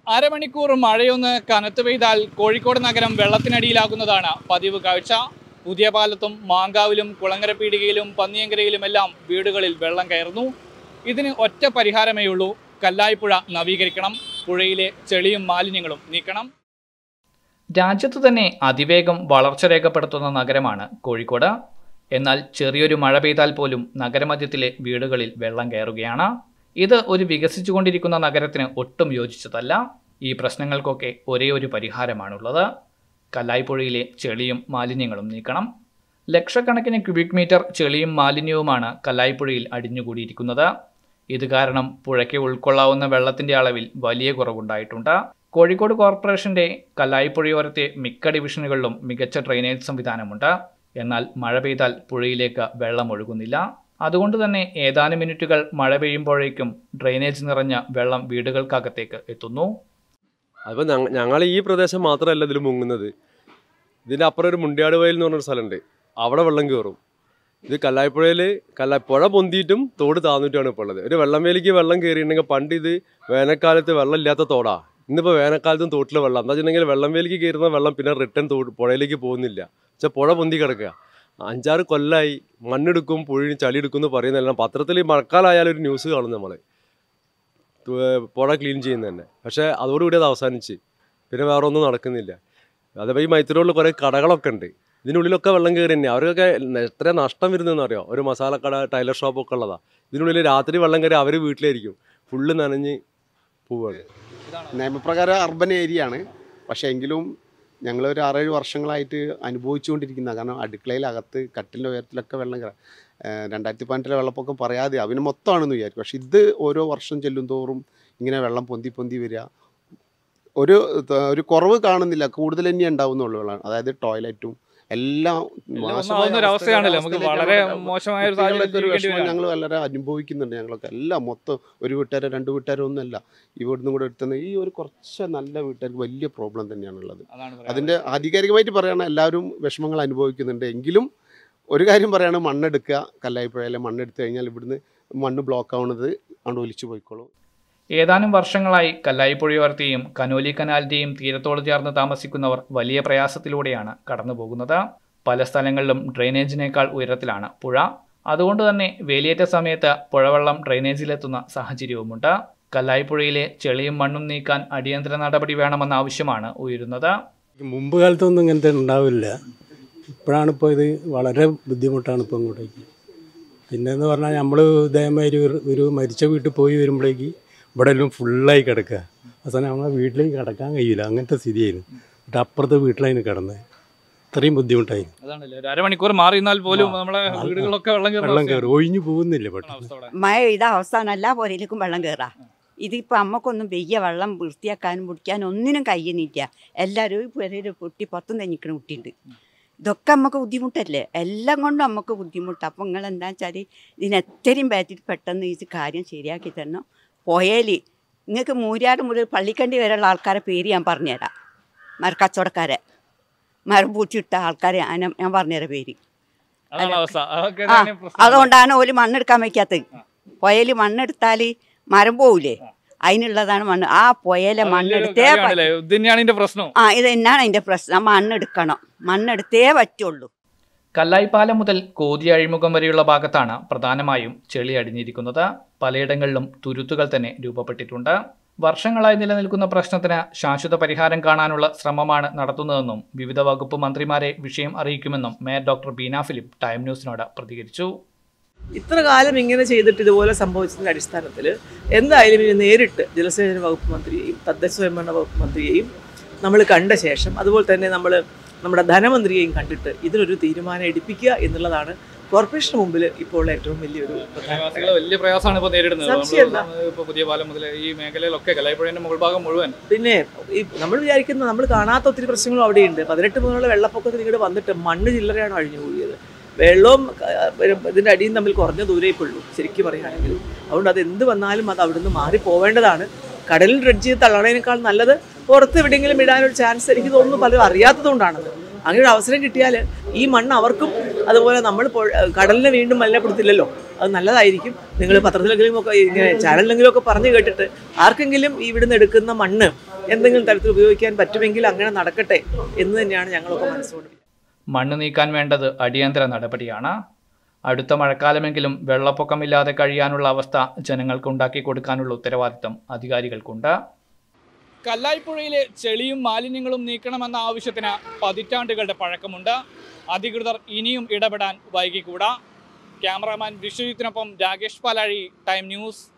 അരമണിക്കൂർ മഴയൊന്ന് കനത്തു പെയ്താൽ കോഴിക്കോട് നഗരം വെള്ളത്തിനടിയിലാകുന്നതാണ് പതിവ് കാഴ്ച പുതിയ പാലത്തും മാങ്കാവിലും കുളങ്ങര പീടികയിലും പന്നിയങ്കരയിലുമെല്ലാം വീടുകളിൽ വെള്ളം കയറുന്നു ഇതിന് ഒറ്റ പരിഹാരമേ ഉള്ളൂ കല്ലായിപ്പുഴ നവീകരിക്കണം പുഴയിലെ ചെളിയും മാലിന്യങ്ങളും നീക്കണം രാജ്യത്തു തന്നെ അതിവേഗം വളർച്ച രേഖപ്പെടുത്തുന്ന നഗരമാണ് കോഴിക്കോട് എന്നാൽ ചെറിയൊരു മഴ പെയ്താൽ പോലും നഗരമധ്യത്തിലെ വീടുകളിൽ വെള്ളം കയറുകയാണ് ഇത് ഒരു വികസിച്ചുകൊണ്ടിരിക്കുന്ന നഗരത്തിന് ഒട്ടും യോജിച്ചതല്ല ഈ പ്രശ്നങ്ങൾക്കൊക്കെ ഒരേ ഒരു പരിഹാരമാണുള്ളത് കല്ലായിപ്പുഴയിലെ ചെളിയും മാലിന്യങ്ങളും നീക്കണം ലക്ഷക്കണക്കിന് ക്യൂബിക് മീറ്റർ ചെളിയും മാലിന്യവുമാണ് കല്ലായിപ്പുഴയിൽ അടിഞ്ഞുകൂടിയിരിക്കുന്നത് ഇത് കാരണം പുഴയ്ക്ക് ഉൾക്കൊള്ളാവുന്ന വെള്ളത്തിന്റെ അളവിൽ വലിയ കുറവുണ്ടായിട്ടുണ്ട് കോഴിക്കോട് കോർപ്പറേഷന്റെ കല്ലായിപ്പുഴയോരത്തെ മിക്ക ഡിവിഷനുകളിലും മികച്ച ഡ്രെയിനേജ് സംവിധാനമുണ്ട് എന്നാൽ മഴ പെയ്താൽ പുഴയിലേക്ക് വെള്ളം ഒഴുകുന്നില്ല അതുകൊണ്ട് തന്നെ ഏതാനും മിനിറ്റുകൾ മഴ പെയ്യുമ്പോഴേക്കും ഡ്രെയിനേജ് നിറഞ്ഞ വെള്ളം വീടുകൾക്കകത്തേക്ക് എത്തുന്നു അപ്പോൾ ഞങ്ങൾ ഈ പ്രദേശം മാത്രമല്ല ഇതിൽ മുങ്ങുന്നത് ഇതിൻ്റെ അപ്പുറം ഒരു മുണ്ടിയാട് വയൽ എന്ന് പറഞ്ഞൊരു സ്ഥലമുണ്ട് അവിടെ വെള്ളം കയറും ഇത് കല്ലായിപ്പുഴയിൽ കല്ല പുഴ പൊന്തിയിട്ടും തോട് താന്നിട്ടുമാണ് ഇപ്പോൾ ഉള്ളത് ഒരു വെള്ളം വേലിക്ക് വെള്ളം കയറിയിട്ടുണ്ടെങ്കിൽ പണ്ട് ഇത് വേനൽക്കാലത്ത് വെള്ളം ഇല്ലാത്ത തോടാ ഇന്നിപ്പോൾ വേനൽക്കാലത്തും തോട്ടിലെ വെള്ളം എന്താ വെച്ചിട്ടുണ്ടെങ്കിൽ വെള്ളം വേലിക്ക് കയറുന്ന വെള്ളം പിന്നെ റിട്ടേൺ തോട് പുഴയിലേക്ക് പോകുന്നില്ല പക്ഷെ പുഴ പൊന്തി കിടക്കുക അഞ്ചാറ് കൊല്ലമായി മണ്ണെടുക്കും പുഴി ചളി എടുക്കും എന്ന് പറയുന്നതെല്ലാം പത്രത്തിൽ മഴക്കാലമായാലും ഒരു ന്യൂസ് കാണും നമ്മൾ പുഴ ക്ലീൻ ചെയ്യുന്നത് തന്നെ പക്ഷേ അതോടുകൂടി അത് അവസാനിച്ച് പിന്നെ വേറെ ഒന്നും നടക്കുന്നില്ല അതേപോലെ ഈ മൈത്തൂരിൽ കുറേ കടകളൊക്കെ ഉണ്ട് ഇതിനുള്ളിലൊക്കെ വെള്ളം കയറി തന്നെ അവർക്കൊക്കെ എത്ര നഷ്ടം വരുന്നതെന്ന് അറിയാം ഒരു മസാലക്കട ടൈലർ ഷോപ്പൊക്കെ ഉള്ളതാ ഇതിനുള്ളിൽ രാത്രി വെള്ളം കയറി അവർ വീട്ടിലായിരിക്കും ഫുള്ള് നനഞ്ഞ് പോവുകയാണ് നിയമപ്രകാരം അർബൻ ഏരിയ ആണ് പക്ഷേ എങ്കിലും ഞങ്ങൾ ഒരു ആറേഴ് വർഷങ്ങളായിട്ട് അനുഭവിച്ചുകൊണ്ടിരിക്കുന്ന കാരണം അടുക്കളയിലകത്ത് കട്ടിലിൻ്റെ ഉയരത്തിലൊക്കെ വെള്ളം കയറാം രണ്ടായിരത്തി പതിനെട്ടിലെ വെള്ളപ്പൊക്കം പറയാതെ അവന് മൊത്തമാണെന്ന് വിചാരിക്കും പക്ഷെ ഇത് ഓരോ വർഷം ചെല്ലും തോറും ഇങ്ങനെ വെള്ളം പൊന്തി പൊന്തി വരിക ഒരു ത- ഒരു കുറവ് കാണുന്നില്ല കൂടുതൽ തന്നെ ഉണ്ടാവുന്നുള്ളൂ വെള്ളം അതായത് ടോയ്ലറ്റും എല്ലാം ഒന്നാവുന്ന ഒരു അവസ്ഥയാണല്ലോ നമുക്ക് വളരെ മോശമായ ഒരു സാഹചര്യത്തിൽ ഒരു ജീവിക്കേണ്ടി വിഷമം വരികയാണ്. ഞങ്ങൾ വളരെ അനുഭവിക്കുന്നുണ്ട് ഞങ്ങളൊക്കെ എല്ലാം മൊത്തം ഒരു വീട്ടുകാരോ രണ്ട് വീട്ടുകാരോ ഒന്നുമല്ല ഇവിടുന്ന് കൂടെ എടുത്തുന്ന ഈ ഒരു കുറച്ച് നല്ല വീട്ടുകാർക്ക് വലിയ പ്രോബ്ലം തന്നെയാണുള്ളത് അതാണ് പറയാനുള്ളത്. അതിൻ്റെ ആധികാരികമായിട്ട് പറയുകയാണ് എല്ലാവരും വിഷമങ്ങൾ അനുഭവിക്കുന്നുണ്ട് എങ്കിലും ഒരു കാര്യം പറയാണ് മണ്ണെടുക്കുക കല്ലായിപ്പുഴയിലെ മണ്ണെടുത്ത് കഴിഞ്ഞാൽ ഇവിടുന്ന് മണ്ണ് ബ്ലോക്ക് ആവുന്നത് അവിടെ ഒലിച്ചു പോയിക്കോളും ഏതാനും വർഷങ്ങളായി കല്ലായിപ്പുഴയോരത്തെയും കനോലി കനാലിന്റെയും തീരത്തോട് ചേർന്ന് താമസിക്കുന്നവർ വലിയ പ്രയാസത്തിലൂടെയാണ് കടന്നുപോകുന്നത് പല സ്ഥലങ്ങളിലും ഡ്രെയിനേജിനേക്കാൾ ഉയരത്തിലാണ് പുഴ അതുകൊണ്ട് തന്നെ വേലിയേറ്റ സമയത്ത് പുഴവെള്ളം ഡ്രെയിനേജിലെത്തുന്ന സാഹചര്യവുമുണ്ട് കല്ലായിപ്പുഴയിലെ ചെളിയും മണ്ണും നീക്കാൻ അടിയന്തര നടപടി വേണമെന്ന ആവശ്യമാണ് ഉയരുന്നത് മുമ്പ് കാലത്തൊന്നും ഇങ്ങനത്തെ ഉണ്ടാവില്ല ഇപ്പോഴാണ് ഇപ്പോൾ ഇത് വളരെ ബുദ്ധിമുട്ടാണ് ഇപ്പോൾ ഇങ്ങോട്ടേക്ക് പിന്നെ എന്ന് പറഞ്ഞാൽ നമ്മൾ ഇതേമാതിരി ഒരു ഒരു മരിച്ച വീട്ടിൽ പോയി വരുമ്പോഴേക്ക് ഇവിടെ എല്ലാം ഫുള്ളായി കിടക്കുക അവസാനം നമ്മളെ വീട്ടിലേക്ക് കിടക്കാൻ കഴിയില്ല അങ്ങനത്തെ സ്ഥിതിയായിരുന്നു എന്നിട്ട് അപ്പുറത്തെ വീട്ടിലായിരുന്നു കിടന്നത് ഇത്രയും ബുദ്ധിമുട്ടായി അതാണല്ലോ ഒരു അരമണിക്കൂർ മാറി നിന്നാൽ പോലും നമ്മളെ വീടുകളൊക്കെ വെള്ളം കയറുന്ന വെള്ളം അവസ്ഥയാണ്. കയറി ഒഴിഞ്ഞു പോകുന്നില്ല പെട്ടെന്ന് അവസ്ഥ അവിടെ. മഴ പെയ്ത അവസാനം എല്ലാ പുരയിലേക്കും വെള്ളം കയറാം ഇതിപ്പോൾ അമ്മക്കൊന്നും വെയ്യ വെള്ളം വൃത്തിയാക്കാനും പിടിക്കാനും ഒന്നിനും കഴിയുന്നില്ല എല്ലാവരും ഈ പുരയിൽ പൊട്ടി പുറത്തും തന്നിക്കണ കുട്ടിയുണ്ട് ഇതൊക്കെ നമുക്ക് ബുദ്ധിമുട്ടല്ലേ എല്ലാം കൊണ്ടും നമുക്ക് ബുദ്ധിമുട്ട് അപ്പം നിങ്ങൾ എന്താ വെച്ചാൽ ഇതിന് എത്രയും ബാറ്റിൽ പെട്ടെന്ന് ഇത് കാര്യം ശരിയാക്കി തരണം പോയാൽ നിങ്ങൾക്ക് മൂര്യാട് മുതൽ പള്ളിക്കണ്ടി വരെയുള്ള ആൾക്കാരെ പേര് ഞാൻ പറഞ്ഞുതരാം മരക്കച്ചവടക്കാരെ മരം പൂച്ചിട്ട ആൾക്കാരെ ഞാൻ ഞാൻ പറഞ്ഞുതരാം പേര് അതാണ് അവസ്ഥ അതൊക്കെ ആ തന്നെയാണ് പ്രശ്നം. അതുകൊണ്ടാണ് ഓല് മണ്ണെടുക്കാൻ വയ്ക്കാത്തത് പുയല് മണ്ണെടുത്താൽ മരം പോവില്ലേ അതിനുള്ളതാണ് മണ്ണ് ആ പുയലെ അത് വലിയൊരു മണ്ണെടുത്തേ പ- കാര്യമാണല്ലേ? ഇത് തന്നെയാണ് ഇതിന്റെ പ്രശ്നം ആ ഇത് തന്നെയാണ് അതിൻ്റെ പ്രശ്നം മണ്ണെടുക്കണം മണ്ണെടുത്തേ പറ്റുള്ളൂ കല്ലായിപ്പാലം മുതൽ കോതി അഴിമുഖം വരെയുള്ള ഭാഗത്താണ് പ്രധാനമായും ചെളി അടിഞ്ഞിരിക്കുന്നത് പലയിടങ്ങളിലും തുരുത്തുകൾ തന്നെ രൂപപ്പെട്ടിട്ടുണ്ട് വർഷങ്ങളായി നിലനിൽക്കുന്ന പ്രശ്നത്തിന് ശാശ്വത പരിഹാരം കാണാനുള്ള ശ്രമമാണ് നടത്തുന്നതെന്നും വിവിധ വകുപ്പ് മന്ത്രിമാരെ വിഷയം അറിയിക്കുമെന്നും mayor doctor Beena Philip Time ന്യൂസിനോട് പ്രതികരിച്ചു ഇത്ര കാലം ഇങ്ങനെ ചെയ്തിട്ട് ഇതുപോലെ സംഭവിച്ചതിൻ്റെ അടിസ്ഥാനത്തിൽ എന്തായാലും ഇനി നേരിട്ട് ജലസേചന വകുപ്പ് മന്ത്രിയെയും തദ്ദേശ സ്വയംഭരണ വകുപ്പ് മന്ത്രിയെയും നമ്മൾ കണ്ട ശേഷം അതുപോലെ തന്നെ നമ്മൾ നമ്മുടെ ധനമന്ത്രിയെയും കണ്ടിട്ട് ഇതിനൊരു തീരുമാനം എടുപ്പിക്കുക എന്നുള്ളതാണ് കോർപ്പറേഷന് മുമ്പിൽ ഇപ്പോൾ ഏറ്റവും വലിയൊരു പ്രധാന വലിയ പ്രയാസമാണ് ഇപ്പോൾ നേരിടുന്നത് സംശയം എന്താ? ഇപ്പോൾ പുതിയ പാലം മുതൽ ഈ മേഖലയിലൊക്കെ കല്ലായിപ്പുഴയുടെ മുകൾ ഭാഗം മുഴുവൻ പിന്നെ ഈ നമ്മൾ വിചാരിക്കുന്ന നമ്മൾ കാണാത്ത ഒത്തിരി പ്രശ്നങ്ങളും അവിടെയുണ്ട് പതിനെട്ട് മുതലുള്ള വെള്ളപ്പൊക്കത്തിൽ ഇങ്ങോട്ട് വന്നിട്ട് മണ്ണ് ചില്ലറയാണ് അഴിഞ്ഞു കൂടിയത് വെള്ളവും ആ, ഇതിൻ്റെ അടിയും തമ്മിൽ കുറഞ്ഞ ദൂരേ ഉള്ളൂ ശരിക്കും പറയുകയാണെങ്കിൽ അതുകൊണ്ട് അത് എന്ത് വന്നാലും അത് അവിടുന്ന് മാറി പോവേണ്ടതാണ് കടലിൽ ഡ്രഡ്ജ് ചെയ്ത് തള്ളണേനേക്കാൾ നല്ലത് പുറത്ത് എവിടെയെങ്കിലും ഇടാനൊരു ചാൻസ് എനിക്ക് തോന്നുന്നു പലരും അറിയാത്തതുകൊണ്ടാണത് അങ്ങനെ ഒരു അവസരം കിട്ടിയാൽ ഈ മണ്ണ് അവർക്കും അതുപോലെ നമ്മൾ പുഴ- കടലിനെ വീണ്ടും മലിനപ്പെടുത്തില്ലല്ലോ അത് നല്ലതായിരിക്കും നിങ്ങൾ പത്രത്തിലെങ്കിലും ഒക്കെ ഇങ്ങനെ ചാനലിലെങ്കിലും ഒക്കെ പറഞ്ഞു കേട്ടിട്ട് ആർക്കെങ്കിലും ഇവിടുന്ന് എടുക്കുന്ന മണ്ണ് എന്തെങ്കിലും തരത്തിൽ ഉപയോഗിക്കാൻ പറ്റുമെങ്കിൽ അങ്ങനെ നടക്കട്ടെ എന്ന് തന്നെയാണ് ഞങ്ങളൊക്കെ മനസ്സുകൊണ്ട് മണ്ണ് നീക്കാൻ വേണ്ടത് അടിയന്തര നടപടിയാണ് അടുത്ത മഴക്കാലമെങ്കിലും വെള്ളപ്പൊക്കമില്ലാതെ കഴിയാനുള്ള അവസ്ഥ ജനങ്ങൾക്ക് ഉണ്ടാക്കി കൊടുക്കാനുള്ള ഉത്തരവാദിത്തം അധികാരികൾക്കുണ്ട് കല്ലായിപ്പുഴയിലെ ചെളിയും മാലിന്യങ്ങളും നീക്കണമെന്ന ആവശ്യത്തിന് പതിറ്റാണ്ടുകളുടെ പഴക്കമുണ്ട് അധികൃതർ ഇനിയും ഇടപെടാൻ വൈകിക്കൂടാ ക്യാമറാമാൻ വിശ്വജിത്തിനൊപ്പം രാകേഷ് പാലാഴി ടൈം ന്യൂസ്